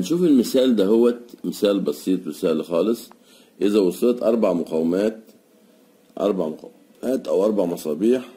هنشوف المثال ده هو مثال بسيط وسهل خالص إذا وصلت أربع مقاومات أربع مقاومات أو أربع مصابيح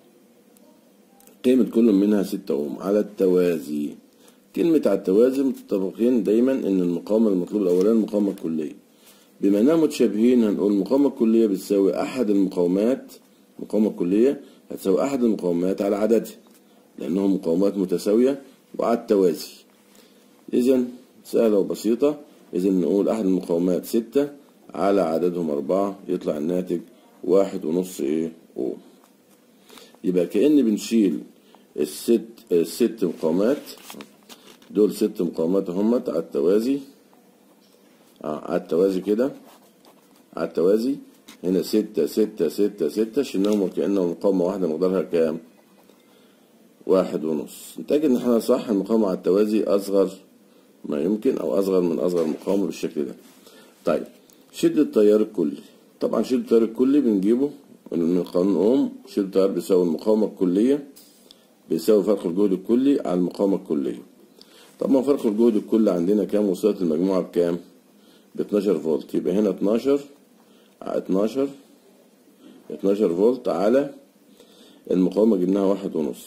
قيمة كل منها ستة أوم على التوازي كلمة على التوازي متطابقين دايما إن المقاومة المطلوب الأولاني المقاومة الكلية بما أننا متشابهين هنقول المقاومة الكلية بتساوي أحد المقاومات المقاومة الكلية هتساوي أحد المقاومات على عددها لأنهم مقاومات متساوية وعلى التوازي إذا سهلة وبسيطة إذا نقول أحد المقاومات ستة على عددهم أربعة يطلع الناتج واحد ونص إيه أوم يبقى كأن بنشيل الست الست مقاومات دول ست مقاومات همت على التوازي اه على التوازي كده على التوازي هنا ستة ستة ستة ستة شلناهم وكأنهم مقاومة واحدة مقدارها كام؟ واحد ونص نتأكد إن احنا صح المقاومة على التوازي أصغر ما يمكن أو أصغر من أصغر مقاومة بالشكل ده طيب شدة التيار الكلي طبعا شدة التيار الكلي بنجيبه من قانون أوم شدة التيار بيساوي المقاومة الكلية بيساوي فرق الجهد الكلي على المقاومة الكلية طبعا فرق الجهد الكلي عندنا كام وصلت المجموعة بكام؟ ب 12 فولت يبقى هنا 12 على 12 12 فولت على المقاومة جبناها واحد ونص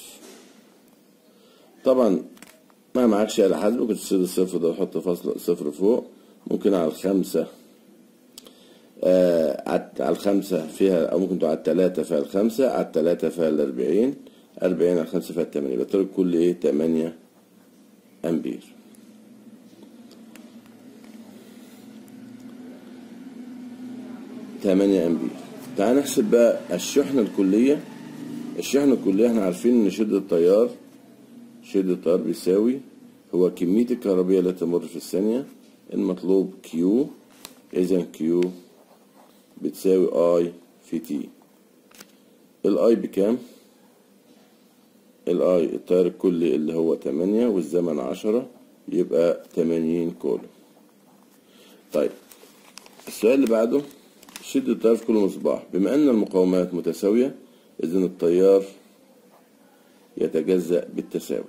طبعا ما معكش آلة حاسبة كنت تشيل الصفر ده وتحط فاصلة صفر فوق ممكن على الخمسة آه على الخمسة فيها أو ممكن تقول على التلاتة فيها الخمسة على التلاتة فيها الأربعين أربعين على الخمسة فيها التمانية يبقى الطريق كل إيه تمانية أمبير تمانية أمبير تعال نحسب بقى الشحنة الكلية الشحنة الكلية احنا عارفين إن شدة التيار شدة التيار بيساوي هو كمية الكهربية التي تمر في الثانية المطلوب كيو إذا كيو بتساوي اي في تي الاي بكام الاي التيار الكلي اللي هو تمانية والزمن عشرة يبقى تمانين كولوم طيب السؤال اللي بعده شدة التيار في كل مصباح بما أن المقاومات متساوية إذا التيار يتجزأ بالتساوي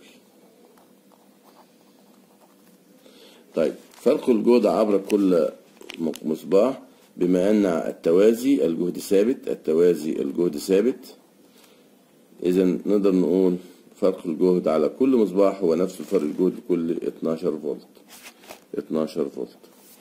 طيب فرق الجهد عبر كل مصباح بما أن التوازي الجهد ثابت التوازي الجهد ثابت إذا نقدر نقول فرق الجهد على كل مصباح هو نفس فرق الجهد كل 12 فولت 12 فولت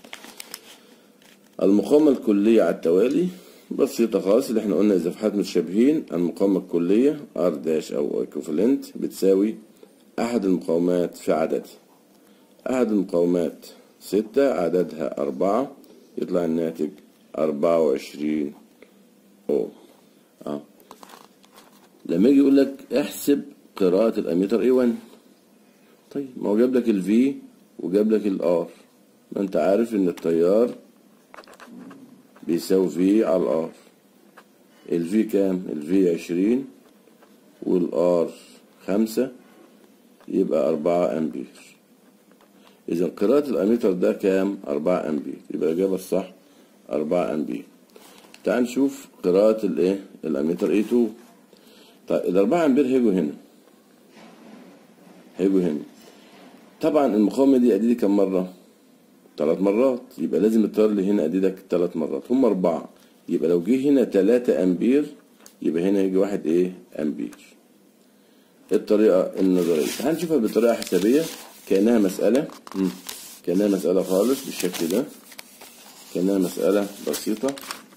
المقاومة الكلية على التوالي بسيطة خالص اللي احنا قلنا إذا في حالة متشابهين المقاومة الكلية R داش أو equivalent بتساوي أحد المقاومات في عددها أحد المقاومات ستة عددها أربعة يطلع الناتج أربعة وعشرين أوم أه. لما يجي يقول لك احسب قراءة الأميتر A1 طيب ما هو جاب لك ال V وجاب لك ال R ما أنت عارف إن التيار بيساوي في على الار الفي كام الفي عشرين والار خمسة يبقى أربعة أمبير إذا قراءة الأميتر ده كام أربعة أمبير يبقى الإجابة الصح أربعة أمبير تعال نشوف قراءة الإيه الأميتر اي 2 طيب الأربعة أمبير هيجوا هنا هيجوا هنا طبعا المقاومة دي أدي كم مرة ثلاث مرات يبقى لازم التيار اللي هنا اديلك ثلاث مرات هم اربعة يبقى لو جه هنا تلاتة امبير يبقى هنا يجي واحد ايه امبير الطريقة النظرية هنشوفها بطريقة حسابية كأنها مسألة كأنها مسألة خالص بالشكل ده كأنها مسألة بسيطة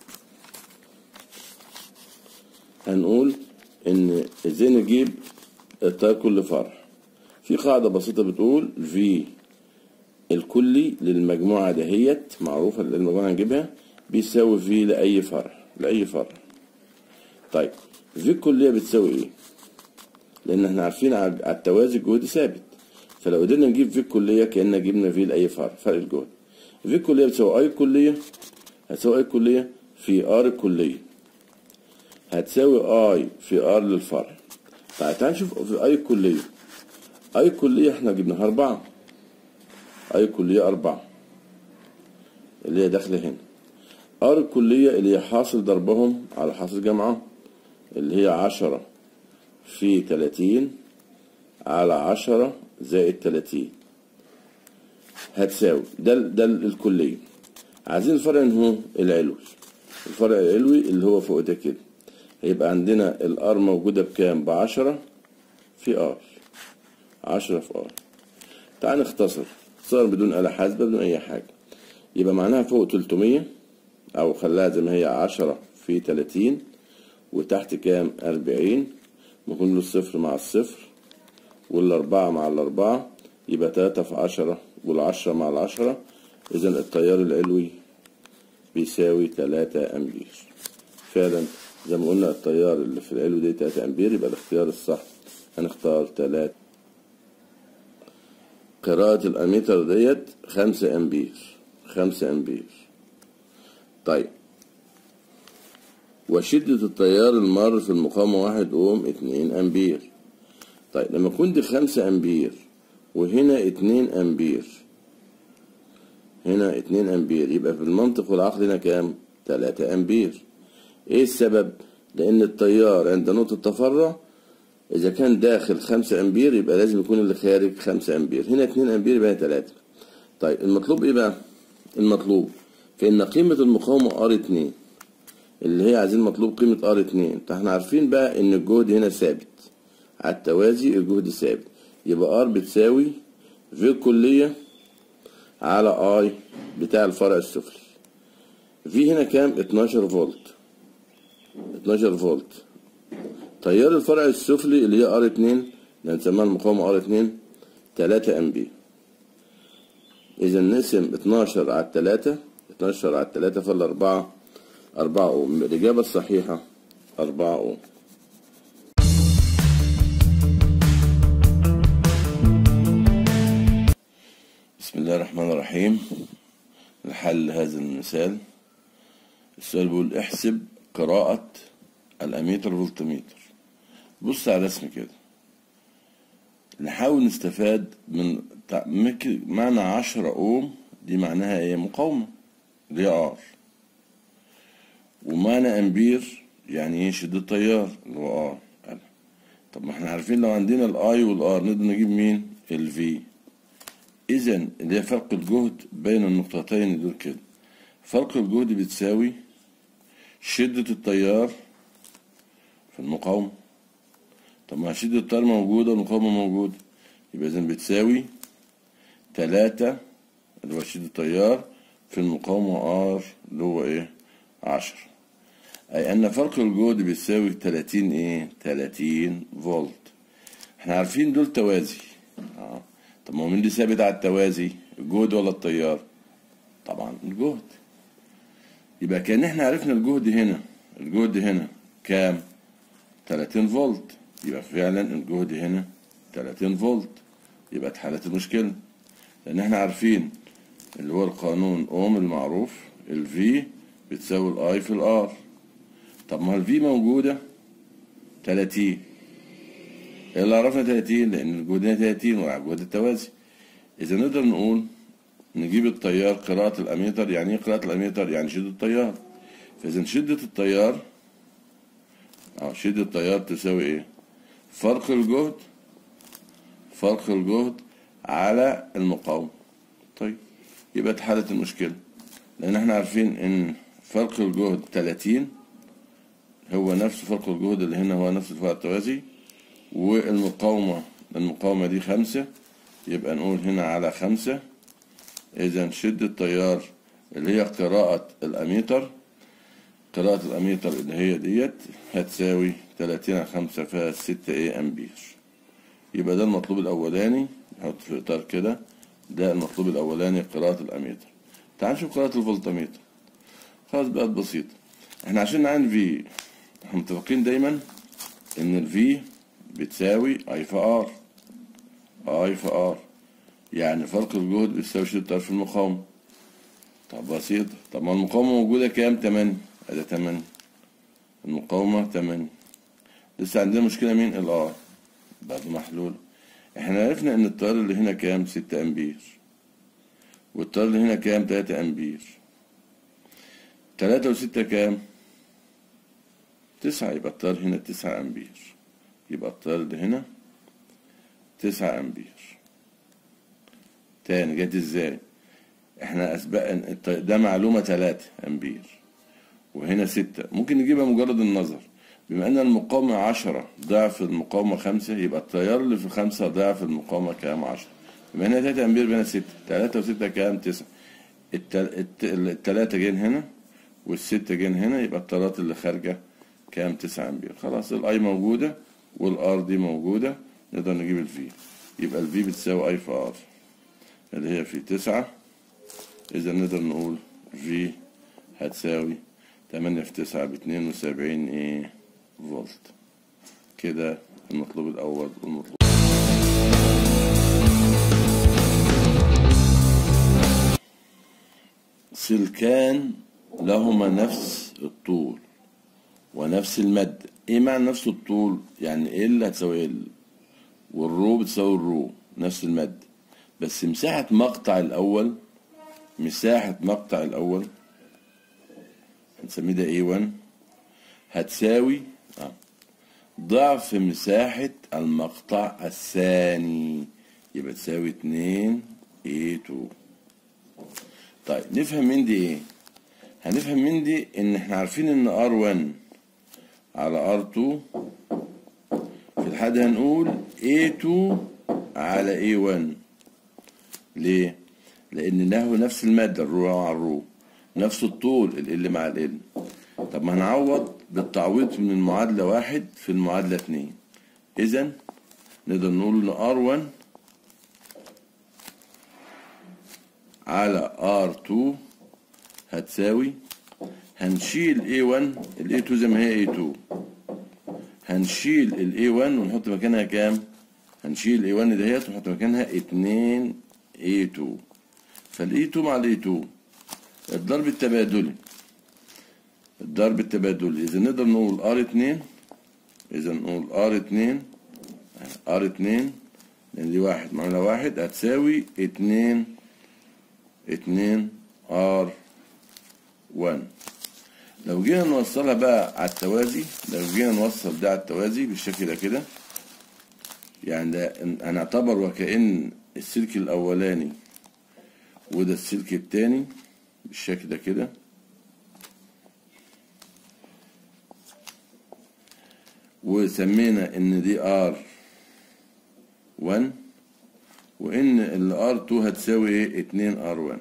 هنقول ان ازاي نجيب التيار كل فرع في قاعدة بسيطة بتقول في الكلي للمجموعة دهيت معروفة اللي المجموعة هنجيبها بيساوي في لأي فرع لأي فرع طيب في الكلية بتساوي ايه؟ لأن احنا عارفين على التوازي الجهد ثابت فلو قدرنا نجيب في الكلية كأننا جبنا في لأي فرع فرق الجهد في الكلية بتساوي اي الكلية هتساوي اي الكلية في ار الكلية هتساوي اي في ار للفرع طيب تعال نشوف في اي الكلية اي الكلية احنا جبناها أربعة أي كلية أربعة اللي هي داخلة هنا ار الكلية اللي هي حاصل ضربهم على حاصل جمعهم اللي هي عشرة في تلاتين على عشرة زائد تلاتين هتساوي ده ال- ده ال- الكلية عايزين الفرع هو العلوي الفرع العلوي اللي هو فوق ده كده هيبقى عندنا الار موجودة بكام بعشرة في ار عشرة في ار تعال نختصر اختصار بدون آلة حاسبة بدون أي حاجة يبقى معناها فوق 300 أو خلاها زي ما هي عشرة في 30 وتحت كام 40 ممكن له الصفر مع الصفر والأربعة مع الأربعة يبقى تلاتة في عشرة والعشرة مع العشرة إذا التيار العلوي بيساوي تلاتة أمبير فعلا زي ما قلنا التيار اللي في العلو ده تلاتة أمبير يبقى الاختيار الصح هنختار تلاتة قراءة الأميتر ديت خمسة أمبير خمسة أمبير طيب وشدة التيار المار في المقاومة واحد أوم اتنين أمبير طيب لما يكون دي خمسة أمبير وهنا اتنين أمبير هنا اتنين أمبير يبقى في المنطق والعقل هنا كام؟ تلاتة أمبير إيه السبب؟ لأن التيار عند نقطة تفرع إذا كان داخل خمسة أمبير يبقى لازم يكون اللي خارج خمسة أمبير هنا اتنين أمبير يبقى هنا تلاتة طيب المطلوب إيه بقى؟ المطلوب فإن قيمة المقاومة ار اتنين اللي هي عايزين مطلوب قيمة ار اتنين فاحنا عارفين بقى إن الجهد هنا ثابت على التوازي الجهد ثابت يبقى ار بتساوي في الكلية على اي بتاع الفرع السفلي في هنا كام 12 فولت 12 فولت تيار الفرع السفلي اللي هي ار 2 اللي هنسميها المقاومة ار 2 3 امبير اذا نقسم 12 على 3 12 على 3 فالأربعة 4 اوم الإجابة الصحيحة 4 اوم بسم الله الرحمن الرحيم لحل هذا المثال السؤال بيقول احسب قراءة الأميتر فولتميتر بص على الرسم كده نحاول نستفاد من تع- مك- معنى عشرة أوم دي معناها ايه مقاومة اللي هي ار ومعنى أمبير يعني ايه شدة التيار اللي هو ار طب ما احنا عارفين لو عندنا الاي والار نقدر نجيب مين الفي اذا اللي هي فرق الجهد بين النقطتين دول كده فرق الجهد بتساوي شدة التيار في المقاومة طب ما شدة التيار موجودة والمقاومة موجودة يبقى إذا بتساوي تلاتة اللي هو شدة التيار في المقاومة ار اللي هو ايه عشرة أي أن فرق الجهد بيساوي تلاتين ايه تلاتين فولت احنا عارفين دول توازي اه طب ما هو مين اللي ثابت على التوازي الجهد ولا التيار طبعا الجهد يبقى كان احنا عرفنا الجهد هنا الجهد هنا كام 30 فولت يبقى فعلا الجهد هنا 30 فولت يبقى اتحلت المشكلة لأن احنا عارفين اللي هو القانون أوم المعروف الفي بتساوي الاي في الار طب ما الفي موجودة 30 إيه اللي عرفنا 30 لأن الجهد هنا 30 وعلى جهد التوازي إذا نقدر نقول نجيب التيار قراءة الأميتر يعني إيه قراءة الأميتر يعني شدة التيار فإذا شدة التيار أو شدة التيار تساوي إيه فرق الجهد فرق الجهد على المقاومة طيب يبقى اتحلت المشكلة لأن احنا عارفين إن فرق الجهد 30 هو نفس فرق الجهد اللي هنا هو نفس الفرق التوازي والمقاومة المقاومة دي خمسة يبقى نقول هنا على خمسة إذا شدة التيار اللي هي قراءة الأميتر قراءة الأميتر اللي هي ديت هتساوي تلاتين على خمسة فيها ستة إيه أمبير يبقى ده المطلوب الأولاني نحط في إطار كده ده المطلوب الأولاني قراءة الأميتر تعال نشوف قراءة الفولتميتر خلاص بقت بسيطة احنا عشان نعين في احنا متفقين دايما إن الفي بتساوي أي في آر أي في آر يعني فرق الجهد بيساوي شدة التيار في المقاومة طب بسيطة طب ما المقاومة موجودة كام تمانية أدا تمانية المقاومة تمانية لسه عندنا مشكلة مين الآر بعد محلول احنا عرفنا ان التيار اللي هنا كام ستة امبير والتيار اللي هنا كام تلاتة امبير تلاتة وستة كام تسعة يبقى التيار هنا تسعة امبير يبقى التيار اللي هنا تسعة امبير تاني جت ازاي احنا اسبق الت- ده معلومة تلاتة امبير وهنا ستة ممكن نجيبها مجرد النظر بما ان المقاومة عشرة ضعف المقاومة خمسة يبقى التيار اللي في خمسة ضعف المقاومة كام عشرة بما انها تلاتة امبير بين ستة تلاتة وستة كام تسعة التل... الت... التلاتة جايين هنا والستة جايين هنا يبقى التيارات اللي خارجة كام تسعة امبير خلاص الاي موجودة والار دي موجودة نقدر نجيب الفي يبقى الفي بتساوي اي في ار اللي هي في تسعة إذا نقدر نقول في هتساوي تمانية في تسعة باتنين وسبعين إيه فولت كده المطلوب الأول والمطلوب سلكان لهما نفس الطول ونفس المد ايه معنى نفس الطول يعني ال هتساوي ال والرو بتساوي الرو نفس المد بس مساحة مقطع الأول مساحة مقطع الأول هنسميه ده A1 هتساوي آه. ضعف مساحة المقطع الثاني يبقى تساوي اتنين A2 طيب نفهم من دي ايه هنفهم من دي ان احنا عارفين ان R1 على R2 في الحد هنقول A2 على A1 ليه؟ لأن له نفس المادة الرو مع الرو نفس الطول ال مع ال طب ما هنعوض بالتعويض من المعادلة واحد في المعادلة اتنين إذا نقدر نقول إن R1 على R2 هتساوي هنشيل A1 ال A2 زي ما هي A2 هنشيل ال A1 ونحط مكانها كام؟ هنشيل A1 دهيت ونحط مكانها 2 A2 فال A2 مع ال A2 الضرب التبادلي الضرب التبادلي إذا نقدر نقول R2 إذا نقول R2 R2 لأن دي واحد معاملة واحد هتساوي اتنين اتنين R1 لو جينا نوصلها بقى على التوازي لو جينا نوصل ده على التوازي بالشكل ده كده يعني ده هنعتبر وكأن السلك الأولاني وده السلك التاني بالشكل ده كده وسمينا ان دي ار 1 وان الار 2 هتساوي ايه 2 ار 1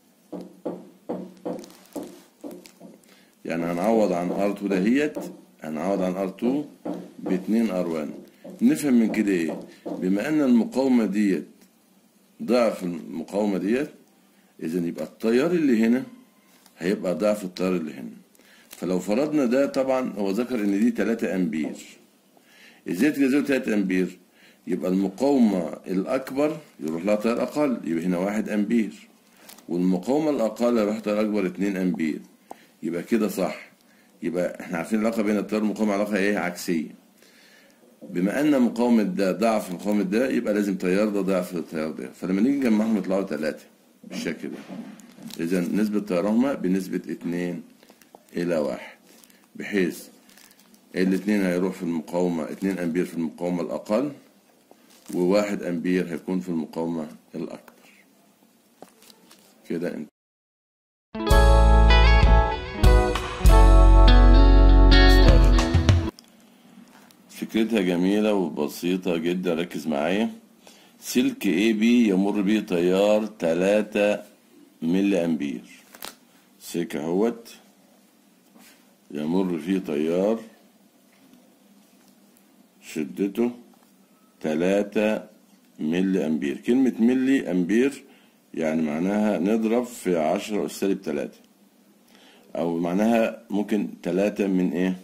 يعني هنعوض عن ار 2 دهيت هنعوض عن ار 2 ب 2 ار 1 نفهم من كده ايه بما ان المقاومه ديت ضعف المقاومه ديت اذا يبقى التيار اللي هنا هيبقى ضعف التيار اللي هنا فلو فرضنا ده طبعا هو ذكر ان دي 3 امبير ازاي تجازوا 3 امبير يبقى المقاومة الأكبر يروح لها تيار أقل يبقى هنا واحد أمبير والمقاومة الأقل يروح تيار أكبر اتنين أمبير يبقى كده صح يبقى احنا عارفين العلاقة بين التيار والمقاومة علاقة ايه عكسية بما أن مقاومة ده ضعف مقاومة ده يبقى لازم تيار ده ضعف التيار ده فلما نيجي نجمعهم يطلعوا تلاتة بالشكل ده إذا نسبة تيارهما بنسبة اتنين إلى واحد بحيث الاتنين هيروح في المقاومة اتنين أمبير في المقاومة الأقل وواحد أمبير هيكون في المقاومة الأكبر كده انت فكرتها جميلة وبسيطة جدا ركز معايا سلك اي بي يمر به تيار تلاتة ملي أمبير سلك اهوت يمر فيه تيار شدته تلاتة ملي أمبير كلمة ملي أمبير يعني معناها نضرب في عشرة أس سالب تلاتة أو معناها ممكن تلاتة من إيه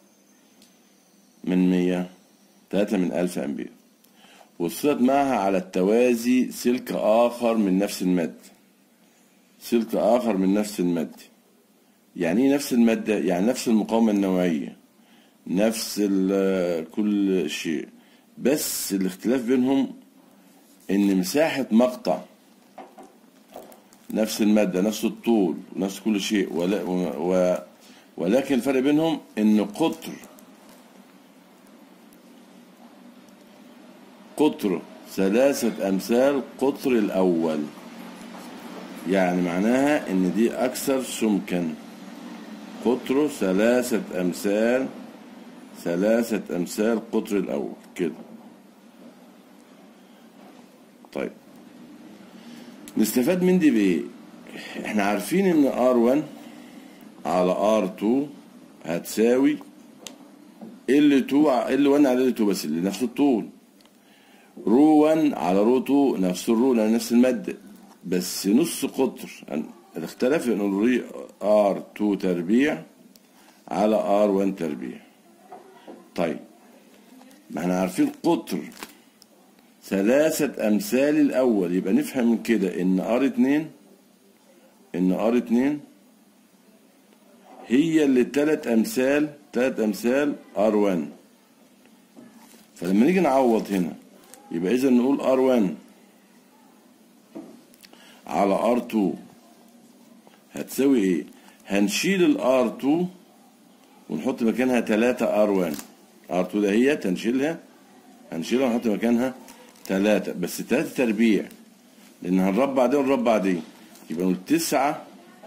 من مية تلاتة من ألف أمبير وصلت معها على التوازي سلك آخر من نفس المد سلك آخر من نفس المد يعني إيه نفس المادة يعني نفس المقاومة النوعية نفس كل شيء بس الاختلاف بينهم ان مساحة مقطع نفس المادة نفس الطول نفس كل شيء ولا و ولكن الفرق بينهم ان قطر قطر ثلاثة أمثال قطر الأول يعني معناها إن دي أكثر سمكا قطره ثلاثة أمثال ثلاثة أمثال قطر الأول كده طيب نستفاد من دي بإيه؟ إحنا عارفين إن R1 على R2 هتساوي L2 ع- L1 على L2 بس اللي نفس الطول رو 1 على رو 2 نفس الرو لان نفس المادة بس نص قطر يعني الاختلاف نقول ار 2 تربيع على ار 1 تربيع طيب ما احنا عارفين قطر ثلاثة أمثال الأول يبقى نفهم من كده إن ار 2 إن ار 2 هي اللي تلات أمثال تلات أمثال ار 1 فلما نيجي نعوض هنا يبقى إذا نقول R1 على R2 هتساوي إيه؟ هنشيل ال R2 ونحط مكانها 3 R1 R2 ده هي هنشيلها هنشيلها ونحط مكانها 3 بس 3 تربيع لأن هنربع دي ونربع دي يبقى نقول 9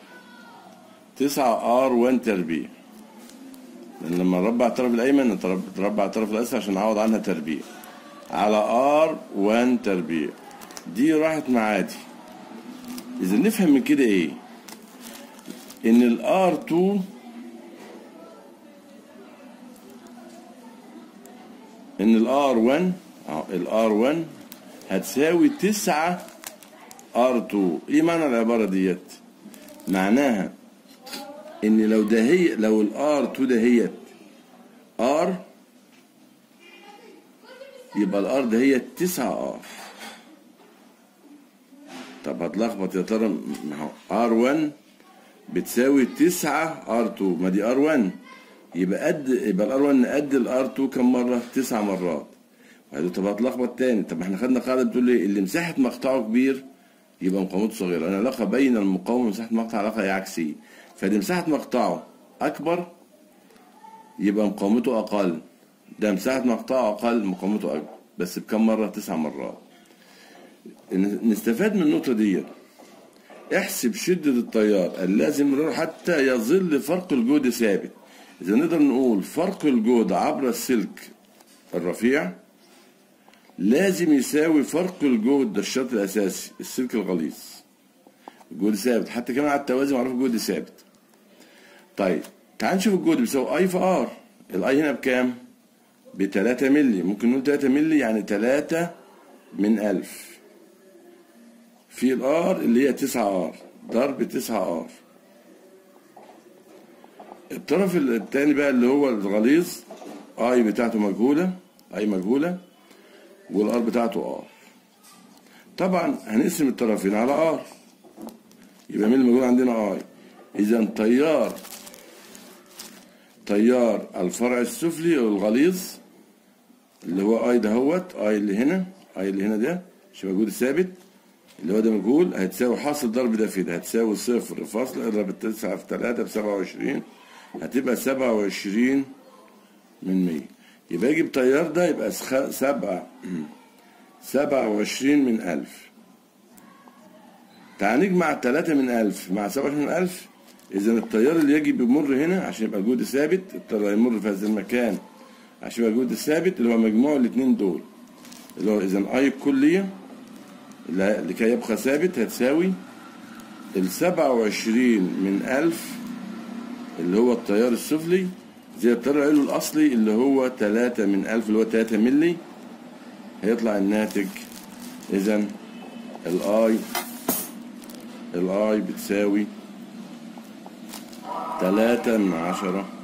9 R1 تربيع لأن لما نربع الطرف الأيمن نترب- نربع الطرف الأيسر عشان نعوض عنها تربيع على ار 1 تربيع دي راحت معادي اذا نفهم من كده ايه ان الار 2 ان الار 1 الار 1 هتساوي 9 ار 2 ايه معنى العباره ديت معناها ان لو ده هي لو الار 2 دهيت ار يبقى الار ده هي 9 ار طب هتلخبط يا ترى ما هو ار 1 بتساوي 9 ار 2 ما دي ار 1 يبقى قد يبقى الار 1 قد الار 2 كم مره 9 مرات وهذا طب هتلخبط تاني طب ما احنا خدنا قاعده بتقول ايه اللي مساحه مقطعه كبير يبقى مقاومته صغيره العلاقه بين المقاومه ومساحه المقطع علاقه عكسيه فدي مساحه مقطعه اكبر يبقى مقاومته اقل ده مساحة مقطعه أقل مقاومته أكبر بس بكم مرة تسع مرات نستفاد من النقطة دي احسب شدة التيار اللازم حتى يظل فرق الجهد ثابت إذا نقدر نقول فرق الجهد عبر السلك الرفيع لازم يساوي فرق الجهد ده الشرط الأساسي السلك الغليظ الجهد ثابت حتى كمان على التوازي معروف الجهد ثابت طيب تعال نشوف الجهد بيساوي اي في ار الاي هنا بكام؟ ب 3 مللي ممكن نقول 3 مللي يعني 3 من 1000 في الار اللي هي 9 ار ضرب 9 ار الطرف الثاني بقى اللي هو الغليظ اي بتاعته مجهوله اي مجهوله والار بتاعته ار طبعا هنقسم الطرفين على ار يبقى مين الموجود عندنا اي اذا تيار تيار الفرع السفلي او الغليظ اللي هو اي دهوت اي اللي هنا اي اللي هنا ده مش موجود ثابت اللي هو ده مجهول هتساوي حاصل ضرب ده في ده هتساوي صفر فاصل اضرب التسعة في تلاتة بسبعة وعشرين هتبقى سبعة وعشرين من مية يبقى يجي التيار ده يبقى سبعة سبعة وعشرين من ألف تعال نجمع تلاتة من ألف مع سبعة وعشرين من ألف إذا التيار اللي يجي بيمر هنا عشان يبقى الجهد ثابت التيار يمر في هذا المكان عشان يبقى الجهد ثابت اللي هو مجموع الاثنين دول اللي هو إذا أي الكلية لكي يبقى ثابت هتساوي السبعة وعشرين من ألف اللي هو التيار السفلي زي التيار العلوي الأصلي اللي هو تلاتة من ألف اللي هو تلاتة ملي هيطلع الناتج إذا الآي الآي بتساوي تلاتة من عشرة